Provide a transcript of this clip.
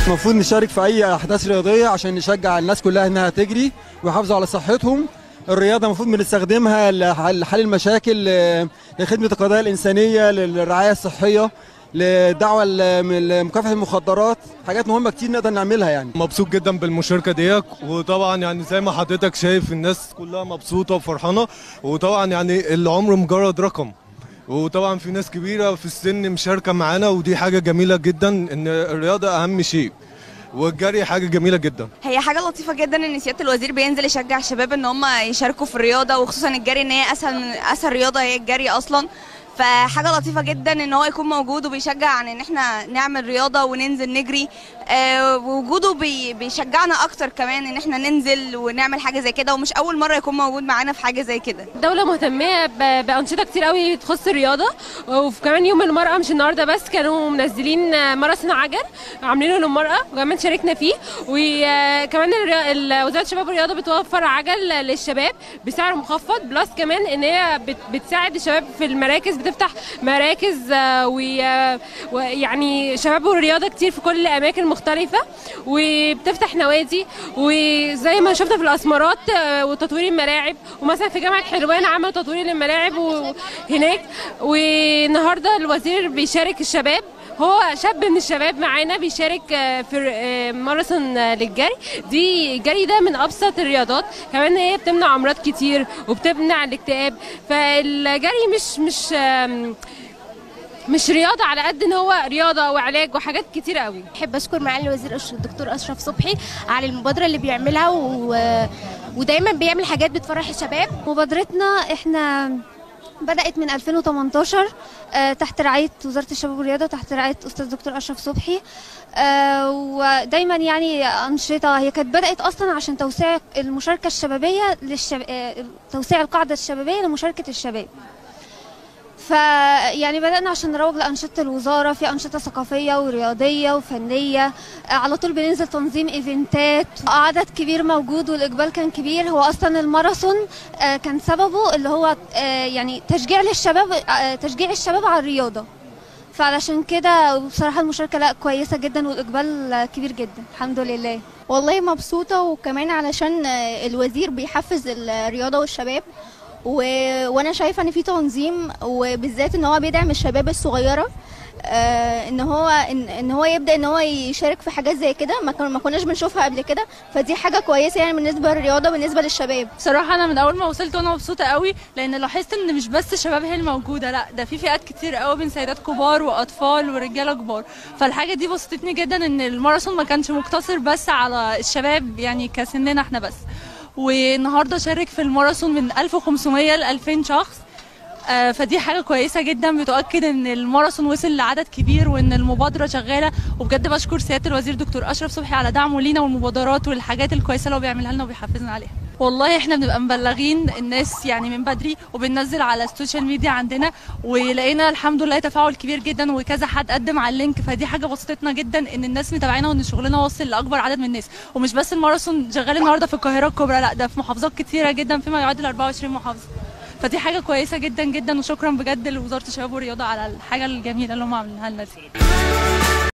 المفروض نشارك في اي احداث رياضيه عشان نشجع الناس كلها انها تجري ويحافظوا على صحتهم الرياضه المفروض بنستخدمها لحل حل المشاكل ل- لخدمه القضايا الانسانيه للرعايه الصحيه للدعوه ل- لمكافحه المخدرات حاجات مهمه كتير نقدر نعملها يعني مبسوط جدا بالمشاركه ديت وطبعا يعني زي ما حضرتك شايف النااس كلها مبسوطه وفرحانه وطبعا يعني العمر مجرد رقم وطبعا في ناس كبيره في السن مشاركه معانا ودي حاجه جميله جدا ان الرياضه اهم شيء والجري حاجه جميله جدا هي حاجة لطيفة جدا ان سيادة الوزير بينزل يشجع الشباب ان هم يشاركوا في الرياضة وخصوصا الجري ان هي اسهل من اسهل رياضة هي الجري اصلا فحاجة لطيفة جدا ان هو يكون موجود وبيشجع عن ان احنا نعمل رياضة وننزل نجري آه ووجوده بي بيشجعنا اكتر كمان ان احنا ننزل ونعمل حاجة زي كده ومش اول مرة يكون موجود معانا في حاجة زي كده الدولة مهتمة ب- بأنشطة كتير قوي تخص الرياضة وفي كمان يوم المرأة مش النهاردة بس كانوا منزلين ماراثون عجل عاملينه للمرأة وكمان شاركنا فيه وكمان الري- ال- وزارة الشباب والرياضة بتوفر عجل للشباب بسعر مخفض بلس كمان ان هي بت- بتساعد الشباب في المراكز بتفتح مراكز آه، و- آه، ويعني شباب والرياضة كتير في كل الأماكن مختلفة وبتفتح نوادي وزي ما شفنا في الأسمرات آه، وتطوير الملاعب ومثلا في جامعة حلوان عملوا تطوير للملاعب و- هناك والنهارده الوزير بيشارك الشباب هو شاب من الشباب معانا بيشارك آه، في آه، ماراثون آه، للجري دي الجري ده من ابسط الرياضات كمان هي بتمنع امراض كتير وبتمنع الاكتئاب فالجري مش مش آم، مش رياضه على قد ان هو رياضه وعلاج وحاجات كتير قوي بحب اشكر معالي الوزير أش- الدكتور اشرف صبحي على المبادره اللي بيعملها و... ودايما بيعمل حاجات بتفرح الشباب مبادرتنا احنا بدأت من 2018 آه، تحت رعاية وزارة الشباب والرياضة تحت رعاية أستاذ دكتور أشرف صبحي آه، ودايما يعني أنشطة هي كانت بدأت أصلا عشان توسيع المشاركة الشبابية للشب... آه، توسيع القاعدة الشبابية لمشاركة الشباب فيعني بدأنا عشان نروج لأنشطة الوزارة في أنشطة ثقافية ورياضية وفنية آه، على طول بننزل تنظيم إيفنتات عدد كبير موجود والإقبال كان كبير هو أصلا الماراثون آه، كان سببه اللي هو آه، يعني تشجيع للشباب آه، تشجيع الشباب على الرياضة فعلشان كده بصراحة المشاركة لا كويسة جدا والإقبال آه، كبير جدا الحمد لله والله مبسوطه وكمان علشان آه، الوزير بيحفز الرياضه والشباب و... وانا شايفه ان في تنظيم وبالذات ان هو بيدعم الشباب الصغيره آه ان هو ان, ان هو يبدا ان هو يشارك في حاجات زي كده ما, كن- ما كناش بنشوفها قبل كده فدي حاجه كويسه يعني بالنسبه للرياضه بالنسبه للشباب بصراحة أنا من أول ما وصلت وأنا مبسوطة قوي لأن لاحظت إن مش بس الشباب هي الموجودة لا ده في فئات كتير قوي من سيدات كبار وأطفال ورجالة كبار فالحاجة دي بسطتني جدا إن الماراثون ما كانش مقتصر بس على الشباب يعني كسننا إحنا بس والنهاردة شارك في الماراثون من 1500 ل 2000 شخص آه، فدي حاجة كويسة جدا بتؤكد ان الماراثون وصل لعدد كبير وان المبادرة شغالة وبجد بشكر سيادة الوزير دكتور اشرف صبحي على دعمه لينا والمبادرات والحاجات الكويسة اللي هو بيعملها لنا وبيحفزنا عليها والله احنا بنبقى مبلغين الناس يعني من بدري وبننزل على السوشيال ميديا عندنا ولقينا الحمد لله تفاعل كبير جدا وكذا حد قدم على اللينك فدي حاجه بسطتنا جدا ان الناس متابعينا وان شغلنا واصل لاكبر عدد من الناس ومش بس الماراثون شغال النهارده في القاهره الكبرى لا ده في محافظات كتيره جدا فيما يعادل 24 محافظه فدي حاجه كويسه جدا جدا وشكرا بجد لوزاره الشباب والرياضه على الحاجه الجميله اللي هم عاملينها لنا دي